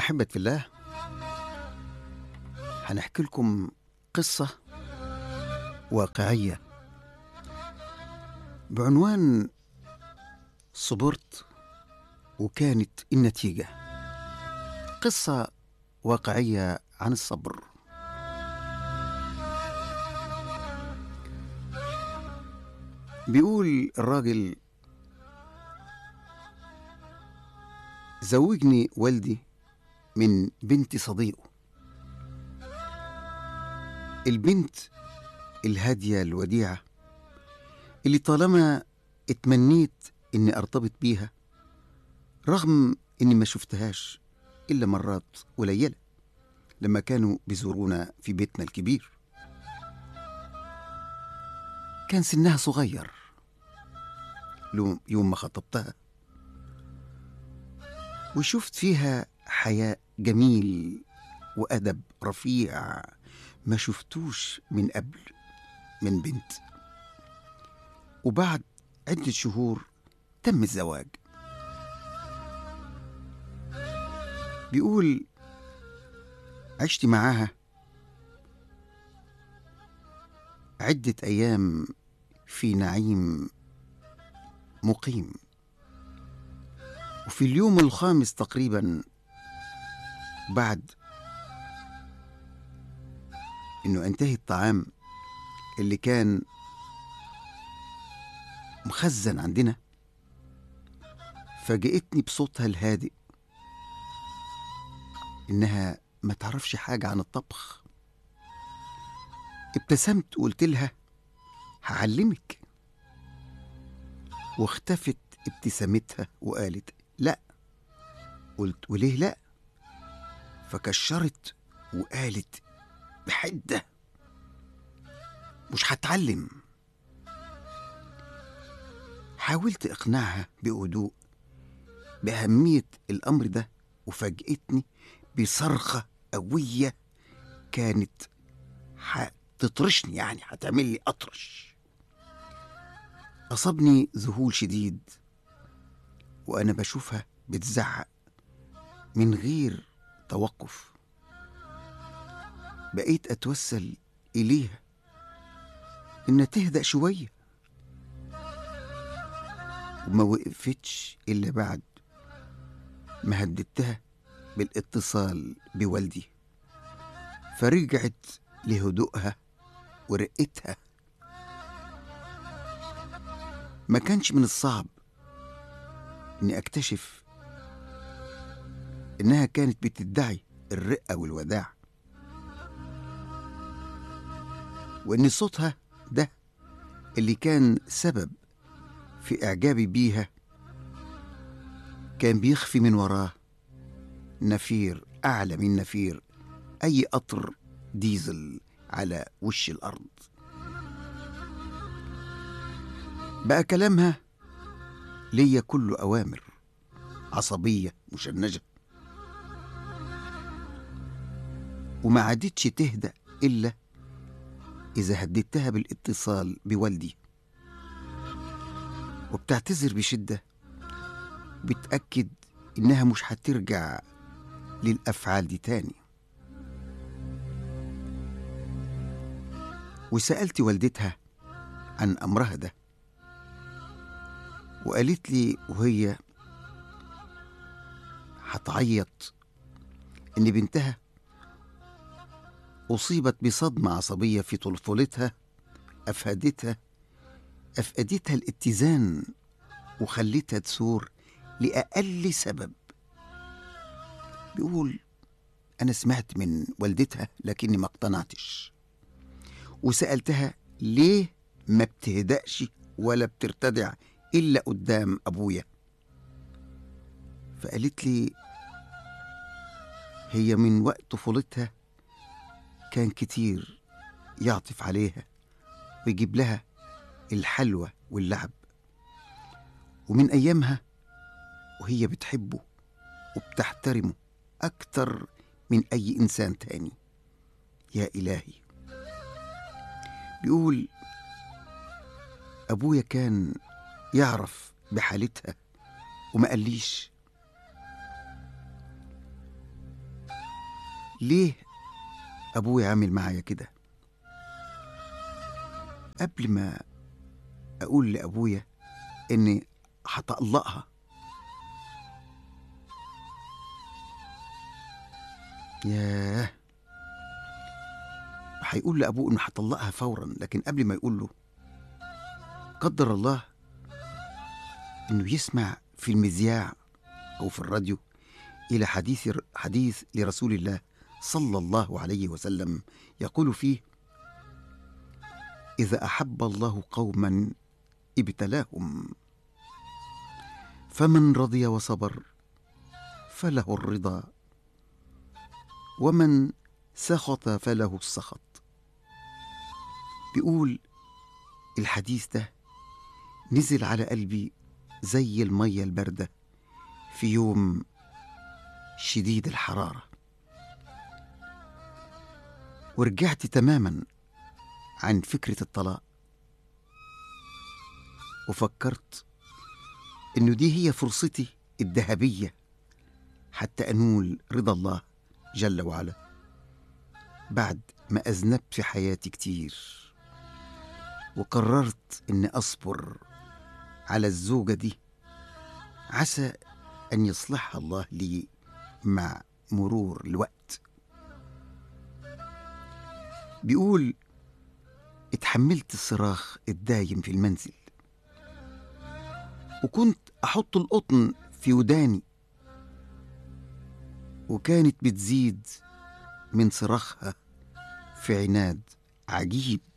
أحبة في الله هنحكي لكم قصة واقعية بعنوان صبرت وكانت النتيجة قصة واقعية عن الصبر بيقول الراجل زوجني والدي من بنت صديقه البنت الهادية الوديعة اللي طالما اتمنيت اني ارتبط بيها رغم اني ما شفتهاش الا مرات قليلة لما كانوا بيزورونا في بيتنا الكبير كان سنها صغير لو- يوم ما خطبتها وشفت فيها حياء جميل وأدب رفيع ما شفتوش من قبل من بنت وبعد عدة شهور تم الزواج بيقول عشت معاها عدة أيام في نعيم مقيم وفي اليوم الخامس تقريبا بعد انه انتهي الطعام اللي كان مخزن عندنا فاجئتني بصوتها الهادئ انها ما تعرفش حاجه عن الطبخ ابتسمت وقلت لها هعلمك واختفت ابتسامتها وقالت لا قلت وليه لا فكشرت وقالت بحده مش هتعلم حاولت اقنعها بهدوء باهميه الامر ده وفاجئتني بصرخه قويه كانت هتطرشني يعني هتعمل لي اطرش اصابني ذهول شديد وانا بشوفها بتزعق من غير توقف بقيت اتوسل اليها انها تهدأ شويه وما وقفتش الا بعد ما هددتها بالاتصال بوالدي فرجعت لهدوءها ورقتها ما كانش من الصعب اني اكتشف انها كانت بتدعي الرقه والوداع وان صوتها ده اللي كان سبب في اعجابي بيها كان بيخفي من وراه نفير اعلى من نفير اي قطر ديزل على وش الارض بقى كلامها ليا كله اوامر عصبيه مشنجه وما عادتش تهدأ إلا إذا هددتها بالاتصال بوالدي وبتعتذر بشدة بتأكد إنها مش هترجع للأفعال دي تاني وسألت والدتها عن أمرها ده وقالت لي وهي هتعيط إن بنتها أصيبت بصدمة عصبية في طفولتها أفادتها أفقدتها الاتزان وخلتها تثور لأقل سبب بيقول أنا سمعت من والدتها لكني ما اقتنعتش وسألتها ليه ما بتهدأش ولا بترتدع إلا قدام أبويا فقالت لي هي من وقت طفولتها كان كتير يعطف عليها ويجيب لها الحلوى واللعب ومن أيامها وهي بتحبه وبتحترمه أكتر من أي إنسان تاني يا إلهي بيقول أبويا كان يعرف بحالتها وما قاليش ليه ابويا عامل معايا كده قبل ما اقول لابويا اني هطلقها ياه هيقول لابوه انه هطلقها فورا لكن قبل ما يقول له قدر الله انه يسمع في المذياع او في الراديو الى حديث حديث لرسول الله صلى الله عليه وسلم يقول فيه اذا احب الله قوما ابتلاهم فمن رضي وصبر فله الرضا ومن سخط فله السخط بيقول الحديث ده نزل على قلبي زي المية الباردة في يوم شديد الحرارة ورجعت تماما عن فكرة الطلاق وفكرت إنه دي هي فرصتي الذهبية حتى أنول رضا الله جل وعلا بعد ما أذنبت في حياتي كتير وقررت إني أصبر على الزوجة دي عسى أن يصلحها الله لي مع مرور الوقت بيقول اتحملت الصراخ الدايم في المنزل وكنت أحط القطن في وداني وكانت بتزيد من صراخها في عناد عجيب